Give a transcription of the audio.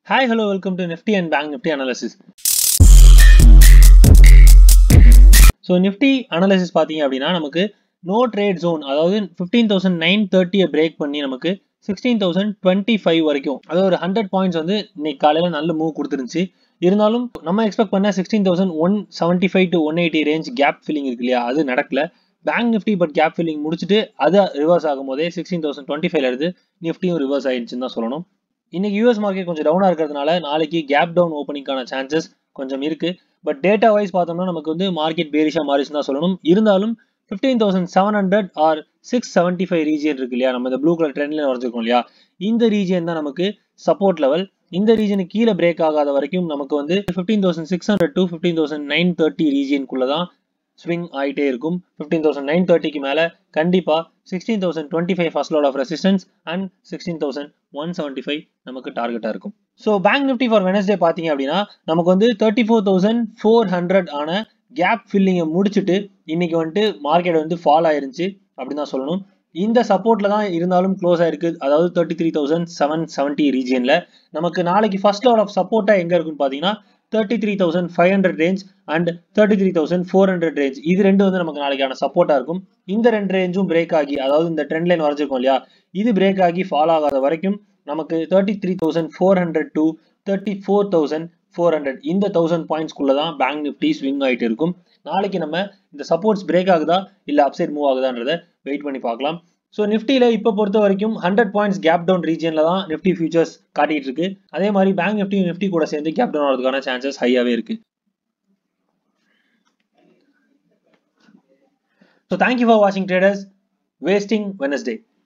hi hello welcome to Nifty and bank Nifty analysis so Nifty analysis பார்த்தீங்க அப்படின்னா நமக்கு no trade zone அதாவது fifteen thousand nine தேர்ட்டியை break பண்ணி நமக்கு சிக்ஸ்டீன் தௌசண்ட் டுவெண்ட்டி ஃபைவ் வரைக்கும் அதாவது ஒரு ஹண்ட்ரட் பாயிண்ட்ஸ் வந்து இன்னைக்கு காலையில் நல்ல மூவ் கொடுத்துருந்துச்சு இருந்தாலும் நம்ம எக்ஸ்பெக்ட் பண்ண sixteen thousand one seventy five to one eighty range gap filling இருக்கு இல்லையா அது நடக்கல bank Nifty but gap filling முடிச்சுட்டு அது ரிவர்ஸ் ஆகும் போதே சிக்ஸ்டீன் தௌசண்ட் டுவெண்ட்டி ஃபைவ்ல இருந்து நிஃப்டியும் ரிவர்ஸ் ஆயிடுச்சுன்னு தான் சொல்லணும் இன்னைக்கு யூஎஸ் மார்க்கெட் கொஞ்சம் டவுனாக இருக்கிறதுனால நாளைக்கு கேப் டவுன் ஓப்பனிங்கான சான்சஸ் கொஞ்சம் இருக்கு பட் டேட்டா வைஸ் பார்த்தோம்னா நமக்கு வந்து மார்க்கெட் பேரிஷா மாறிச்சுன்னு தான் சொல்லணும் இருந்தாலும் fifteen thousand seven hundred or six seventy five region இருக்கு இல்லையா நம்ம இந்த ப்ளூ கலர் ட்ரெண்ட்ல வரைஞ்சிருக்கோம் இல்லையா இந்த ரீஜியன் தான் நமக்கு சப்போர்ட் லெவல் இந்த ரீஜனுக்கு கீழே பிரேக் ஆகாத வரைக்கும் நமக்கு வந்து fifteen thousand six hundred to fifteen thousand nine thirty ரீஜியனுக்குள்ள தான் ஸ்விங் ஆகிட்டே இருக்கும் ஃபிஃப்டீன் தௌசண்ட் நைன் தேர்ட்டிக்கு மேலே கண்டிப்பாக sixteen thousand twenty five first lot of resistance and sixteen thousand one seventy five நமக்கு டார்கெட்டாக இருக்கும் so bank Nifty for Wednesday பார்த்தீங்க அப்படின்னா நமக்கு வந்து thirty four thousand four hundred ஆன கேப் ஃபில்லிங்கை முடிச்சுட்டு இன்னைக்கு வந்துட்டு மார்க்கெட் வந்து ஃபால் ஆயிருந்துச்சு அப்படின்னு தான் சொல்லணும் இந்த சப்போர்ட்ல தான் இருந்தாலும் க்ளோஸ் ஆயிருக்கு அதாவது thirty three thousand seven seventy ரீஜியன்ல நமக்கு நாளைக்கு ஃபர்ஸ்ட் லெவல் ஆஃப் சப்போர்ட்டா எங்க இருக்குன்னு பாத்தீங்கன்னா thirty three thousand five hundred range and thirty three thousand four hundred range இது ரெண்டு வந்து நமக்கு நாளைக்கான சப்போர்ட்டா இருக்கும் இந்த ரெண்டு ரேஞ்சும் பிரேக் ஆகி அதாவது இந்த ட்ரெண்ட் லைன் வரைஞ்சிருக்கோம் இல்லையா இது பிரேக் ஆகி ஃபாலோ ஆகாத வரைக்கும் நமக்கு thirty three thousand four hundred to thirty four thousand four hundred இந்த தௌசண்ட் பாயிண்ட்ஸ்குள்ள தான் பேங்க் நிஃப்டி ஸ்விங் ஆகிட்டு இருக்கும் நாளைக்கு நம்ம இந்த சப்போர்ட்ஸ் பிரேக் ஆகுதா இல்லை அப்சைட் மூவ் ஆகுதான்றத வெயிட் பண்ணி பார்க்கலாம் ஸோ நிஃப்டியில் இப்போ பொறுத்த வரைக்கும் ஹண்ட்ரட் பாயிண்ட்ஸ் கேப் டவுன் ரீஜனில் தான் நிஃப்டி ஃபியூச்சர்ஸ் காட்டிட்டு இருக்கு அதே மாதிரி பேங்க் நிஃப்டி நிஃப்டி கூட சேர்ந்து கேப் டவுன் ஆகிறதுக்கான சான்சஸ் ஹையாகவே இருக்கு ஸோ தேங்க்யூ ஃபார் வாட்சிங் ட்ரேடர்ஸ் வேஸ்டிங் வெனஸ்டே